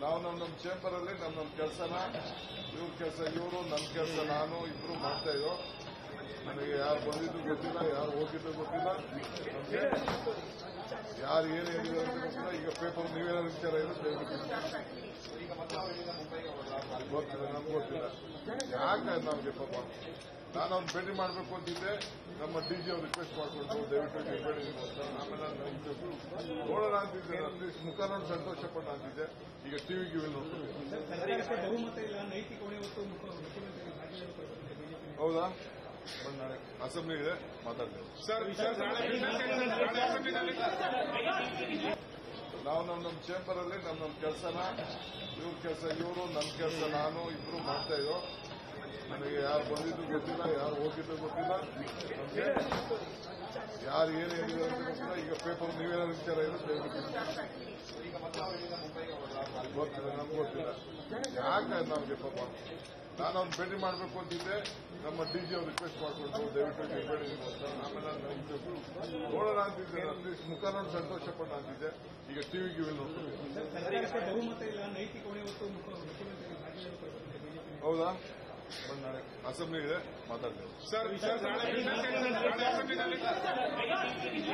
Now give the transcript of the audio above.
ನಾವು ನಮ್ಮ ನಮ್ಮ ಚೇಂಬರ್ ಅಲ್ಲಿ ನಮ್ಮ ನಮ್ಮ ಕೆಲಸನ ಇವ್ರ ಕೆಲಸ ಇವರು ನನ್ನ ಕೆಲಸ ನಾನು ಇಬ್ರು ಮಾಡ್ತಾ ಇದ್ದೋ ನನಗೆ ಯಾರು ಬಂದಿದ್ದು ಗೊತ್ತಿಲ್ಲ ಯಾರು ಹೋಗಿದ್ದು ಗೊತ್ತಿಲ್ಲ ನಮ್ಗೆ ಯಾರು ಏನು ಹೇಳಿದ್ರು ಅಂತ ಗೊತ್ತಿಲ್ಲ ಈಗ ಪೇಪರ್ ನೀವೇನಾದ್ರು ವಿಚಾರ ಇದ್ರೆ ದಯವಿಟ್ಟು ಗೊತ್ತಿಲ್ಲ ನಮ್ಗೆ ಗೊತ್ತಿಲ್ಲ ಯಾಕೆ ನಮ್ಗೆ ಪಾಪ ನಾನು ಅವ್ನು ಭೇಟಿ ಮಾಡಬೇಕು ಅಂತಿದ್ದೆ ನಮ್ಮ ಡಿ ಜಿ ಅವ್ರು ರಿಕ್ವೆಸ್ಟ್ ಮಾಡ್ಕೊಂಡು ದಯವಿಟ್ಟು ನೀವು ಭೇಟಿ ನೀವು ಅಂತ ಆಮೇಲೆ ನಾನು ಇದು ನೋಡೋಣ ಅಂತಿದ್ದೆ ಅಟ್ಲೀಸ್ಟ್ ಮುಖ ನೋಡಿ ಸಂತೋಷ ಪಡ ಅಂತಿದ್ದೆ ಈಗ ಟಿವಿ ಗಿವಿ ನೋಡ್ತೀನಿ ಸರ್ಕಾರಕ್ಕೆ ಬಹುಮತ ಇಲ್ಲ ನೈತಿಕ ಹೊಣೆ ಹೊತ್ತು ಮುಖ್ಯ- ಮುಖ್ಯಮಂತ್ರಿ ರಾಜೀನಾಮೆ ಕೊಡಬೇಕು ಬಿಜೆಪಿ ಹೌದಾ ಬಂದ್ ನಾಳೆ ಅಸೆಂಬ್ಲಿ ಇದೆ ಮಾತಾಡ್ತೇವೆ ಸರ್ ಸರ್ ನಾಳೆ ನಾಳೆ ಅಸೆಂಬ್ಲಿನಲ್ಲಿ ನಾವು ನಮ್ಮ ನಮ್ಮ ಚೇಂಬರ್ ಅಲ್ಲಿ ನಮ್ಮ ನಮ್ಮ ಕೆಲಸನ ಇವ್ರ ಕೆಲಸ ಇವರು ನನ್ನ ಕೆಲಸ ನಾನು ಇಬ್ರು ಮಾಡ್ತಾ ಇದ್ದೋ ನನಗೆ ಯಾರು ಬಂದಿದ್ದು ಗೊತ್ತಿಲ್ಲ ಯಾರು ಹೋಗಿದ್ದು ಗೊತ್ತಿಲ್ಲ ನಮ್ಗೆ ಯಾರು ಏನು ಹೇಳಿದ್ರು ಅಂತ ಗೊತ್ತಿಲ್ಲ ಈಗ ಪೇಪರ್ ನೀವೇನಾದ್ರು ವಿಚಾರ ಇದ್ರೆ ದಯವಿಟ್ಟು ಗೊತ್ತಿಲ್ಲ ನಮ್ಗೆ ಗೊತ್ತಿಲ್ಲ ಯಾಕೆ ನಮ್ಗೆ ಪಾಪ ನಾನು ಅವ್ನು ಭೇಟಿ ಮಾಡಬೇಕು ಅಂತಿದ್ದೆ ನಮ್ಮ ಡಿ ಜಿ ಅವ್ರು ರಿಕ್ವೆಸ್ಟ್ ಮಾಡ್ಕೊಂಡು ದಯವಿಟ್ಟು ನೀವು ಭೇಟಿ ನೀವು ಅಂತ ಆಮೇಲೆ ನಾನು ಇದು ನೋಡೋಣ ಅಂತಿದ್ದೆ ಅಟ್ಲೀಸ್ಟ್ ಮುಖ ನೋಡಿ ಸಂತೋಷ ಪಡ ಅಂತಿದ್ದೆ ಈಗ ಟಿವಿ ಗಿವಿ ನೋಡ್ತೀನಿ ಸರ್ಕಾರಕ್ಕೆ ಬಹುಮತ ಇಲ್ಲ ನೈತಿಕ ಹೊಣೆ ಹೊತ್ತು ಮುಖ್ಯ- ಮುಖ್ಯಮಂತ್ರಿ ರಾಜೀನಾಮೆ ಕೊಡಬೇಕು ಬಿಜೆಪಿ ಹೌದಾ ಬಂದ್ ನಾಳೆ ಅಸೆಂಬ್ಲಿ ಇದೆ ಮಾತಾಡ್ತೇವೆ ಸರ್ ಸರ್ ನಾಳೆ ನಾಳೆ ಅಸೆಂಬ್ಲಿನಲ್ಲಿ